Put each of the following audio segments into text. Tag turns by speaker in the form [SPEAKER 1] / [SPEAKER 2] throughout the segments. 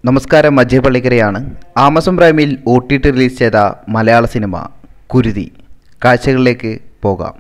[SPEAKER 1] നമസ്കാരം അജയ് പള്ളിക്കരയാണ് ആമസോൺ പ്രൈമിൽ ഒ ടി ടി റിലീസ് ചെയ്ത മലയാള സിനിമ കുരുതി കാഴ്ചകളിലേക്ക് പോകാം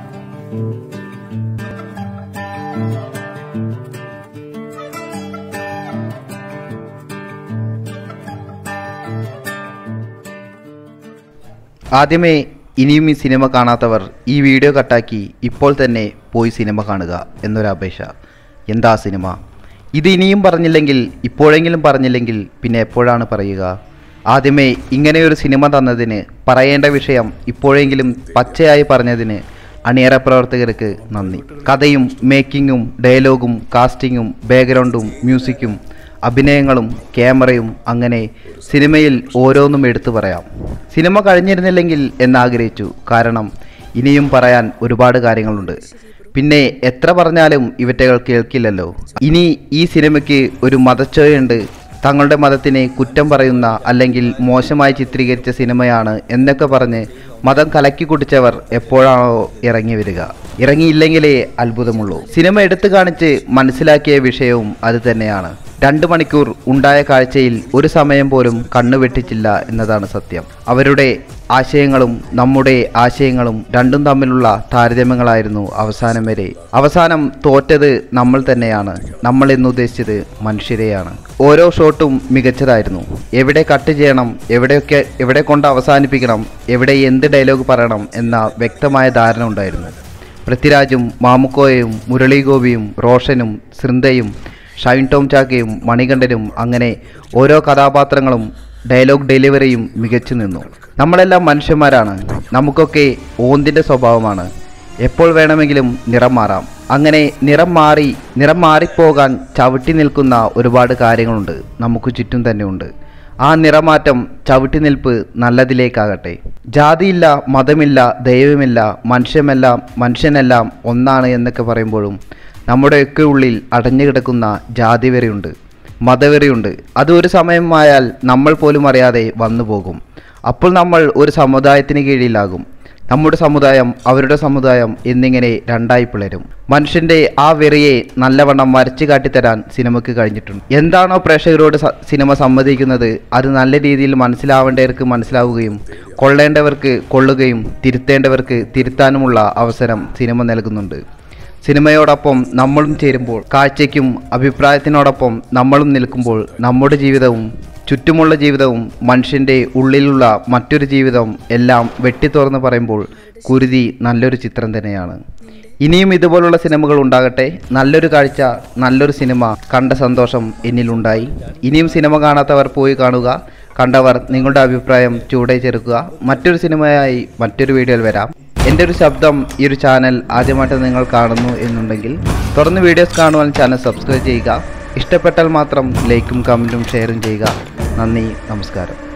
[SPEAKER 1] ആദ്യമേ ഇനിയും ഈ സിനിമ കാണാത്തവർ ഈ വീഡിയോ കട്ടാക്കി ഇപ്പോൾ തന്നെ പോയി സിനിമ കാണുക എന്നൊരപേക്ഷ എന്താ സിനിമ ഇത് ഇനിയും പറഞ്ഞില്ലെങ്കിൽ ഇപ്പോഴെങ്കിലും പറഞ്ഞില്ലെങ്കിൽ പിന്നെ എപ്പോഴാണ് പറയുക ആദ്യമേ ഇങ്ങനെയൊരു സിനിമ തന്നതിന് പറയേണ്ട വിഷയം ഇപ്പോഴെങ്കിലും പച്ചയായി പറഞ്ഞതിന് അണിയറ പ്രവർത്തകർക്ക് നന്ദി കഥയും മേക്കിങ്ങും ഡയലോഗും കാസ്റ്റിങ്ങും ബാക്ക്ഗ്രൗണ്ടും മ്യൂസിക്കും അഭിനയങ്ങളും ക്യാമറയും അങ്ങനെ സിനിമയിൽ ഓരോന്നും എടുത്തു പറയാം സിനിമ കഴിഞ്ഞിരുന്നില്ലെങ്കിൽ എന്നാഗ്രഹിച്ചു കാരണം ഇനിയും പറയാൻ ഒരുപാട് കാര്യങ്ങളുണ്ട് പിന്നെ എത്ര പറഞ്ഞാലും ഇവറ്റകൾ കേൾക്കില്ലല്ലോ ഇനി ഈ സിനിമയ്ക്ക് ഒരു മതച്ചോയുണ്ട് തങ്ങളുടെ മതത്തിനെ കുറ്റം പറയുന്ന അല്ലെങ്കിൽ മോശമായി ചിത്രീകരിച്ച സിനിമയാണ് എന്നൊക്കെ പറഞ്ഞ് മതം കലക്കി കുടിച്ചവർ എപ്പോഴാണോ ഇറങ്ങി വരിക ഇറങ്ങിയില്ലെങ്കിലേ അത്ഭുതമുള്ളൂ സിനിമ എടുത്തു കാണിച്ച് മനസ്സിലാക്കിയ വിഷയവും അത് തന്നെയാണ് രണ്ട് മണിക്കൂർ ഉണ്ടായ കാഴ്ചയിൽ ഒരു സമയം പോലും കണ്ണു വെട്ടിച്ചില്ല എന്നതാണ് സത്യം അവരുടെ ആശയങ്ങളും നമ്മുടെ ആശയങ്ങളും രണ്ടും തമ്മിലുള്ള താരതമ്യങ്ങളായിരുന്നു അവസാനം വരെ അവസാനം തോറ്റത് നമ്മൾ തന്നെയാണ് നമ്മൾ എന്നുദ്ദേശിച്ചത് മനുഷ്യരെയാണ് ഓരോ ഷോട്ടും മികച്ചതായിരുന്നു എവിടെ കട്ട് ചെയ്യണം എവിടെയൊക്കെ എവിടെ കൊണ്ട് അവസാനിപ്പിക്കണം എവിടെ എന്ത് ഡയലോഗ് പറയണം എന്ന വ്യക്തമായ ധാരണ ഉണ്ടായിരുന്നു പൃഥ്വിരാജും മാമുക്കോയും മുരളീഗോപിയും റോഷനും സൃന്ദയും ഷൈൻ ടോം ചാക്കയും മണികണ്ഠനും അങ്ങനെ ഓരോ കഥാപാത്രങ്ങളും ഡയലോഗ് ഡെലിവറിയും മികച്ചു നിന്നു നമ്മളെല്ലാം മനുഷ്യന്മാരാണ് നമുക്കൊക്കെ ഓന്തിൻ്റെ സ്വഭാവമാണ് എപ്പോൾ വേണമെങ്കിലും നിറം മാറാം അങ്ങനെ നിറം മാറി നിറം മാറിപ്പോകാൻ ചവിട്ടി നിൽക്കുന്ന ഒരുപാട് കാര്യങ്ങളുണ്ട് നമുക്ക് ചുറ്റും തന്നെയുണ്ട് ആ നിറമാറ്റം ചവിട്ടി നിൽപ്പ് നല്ലതിലേക്കാകട്ടെ ജാതിയില്ല മതമില്ല ദൈവമില്ല മനുഷ്യമെല്ലാം മനുഷ്യനെല്ലാം ഒന്നാണ് എന്നൊക്കെ പറയുമ്പോഴും നമ്മുടെയൊക്കെ ഉള്ളിൽ അടഞ്ഞു കിടക്കുന്ന ജാതിവെറിയുണ്ട് മതവെറിയുണ്ട് അത് ഒരു സമയമായാൽ നമ്മൾ പോലും അറിയാതെ വന്നു പോകും അപ്പോൾ നമ്മൾ ഒരു സമുദായത്തിന് കീഴിലാകും നമ്മുടെ സമുദായം അവരുടെ സമുദായം എന്നിങ്ങനെ രണ്ടായി പിളരും മനുഷ്യന്റെ ആ വെറിയെ നല്ലവണ്ണം വരച്ചു കാട്ടിത്തരാൻ സിനിമയ്ക്ക് കഴിഞ്ഞിട്ടുണ്ട് എന്താണോ പ്രേക്ഷകരോട് സ- സിനിമ സമ്മതിക്കുന്നത് അത് നല്ല രീതിയിൽ മനസ്സിലാവേണ്ടവർക്ക് മനസ്സിലാവുകയും കൊള്ളേണ്ടവർക്ക് കൊള്ളുകയും തിരുത്തേണ്ടവർക്ക് തിരുത്താനുമുള്ള അവസരം സിനിമ നൽകുന്നുണ്ട് സിനിമയോടൊപ്പം നമ്മളും ചേരുമ്പോൾ കാഴ്ചയ്ക്കും അഭിപ്രായത്തിനോടൊപ്പം നമ്മളും നിൽക്കുമ്പോൾ നമ്മുടെ ജീവിതവും ചുറ്റുമുള്ള ജീവിതവും മനുഷ്യൻ്റെ ഉള്ളിലുള്ള മറ്റൊരു ജീവിതം എല്ലാം വെട്ടിത്തുറന്ന് പറയുമ്പോൾ കുരുതി നല്ലൊരു ചിത്രം തന്നെയാണ് ഇനിയും ഇതുപോലുള്ള സിനിമകൾ ഉണ്ടാകട്ടെ നല്ലൊരു കാഴ്ച നല്ലൊരു സിനിമ കണ്ട സന്തോഷം എന്നിലുണ്ടായി ഇനിയും സിനിമ കാണാത്തവർ പോയി കാണുക കണ്ടവർ നിങ്ങളുടെ അഭിപ്രായം ചൂടെ ചേർക്കുക മറ്റൊരു സിനിമയായി മറ്റൊരു വീഡിയോയിൽ വരാം എൻ്റെ ഒരു ശബ്ദം ഈ ഒരു ചാനൽ ആദ്യമായിട്ട് നിങ്ങൾ കാണുന്നു എന്നുണ്ടെങ്കിൽ തുടർന്ന് വീഡിയോസ് കാണുവാൻ ചാനൽ സബ്സ്ക്രൈബ് ചെയ്യുക ഇഷ്ടപ്പെട്ടാൽ മാത്രം ലൈക്കും കമൻറ്റും ഷെയറും ചെയ്യുക നന്ദി നമസ്കാരം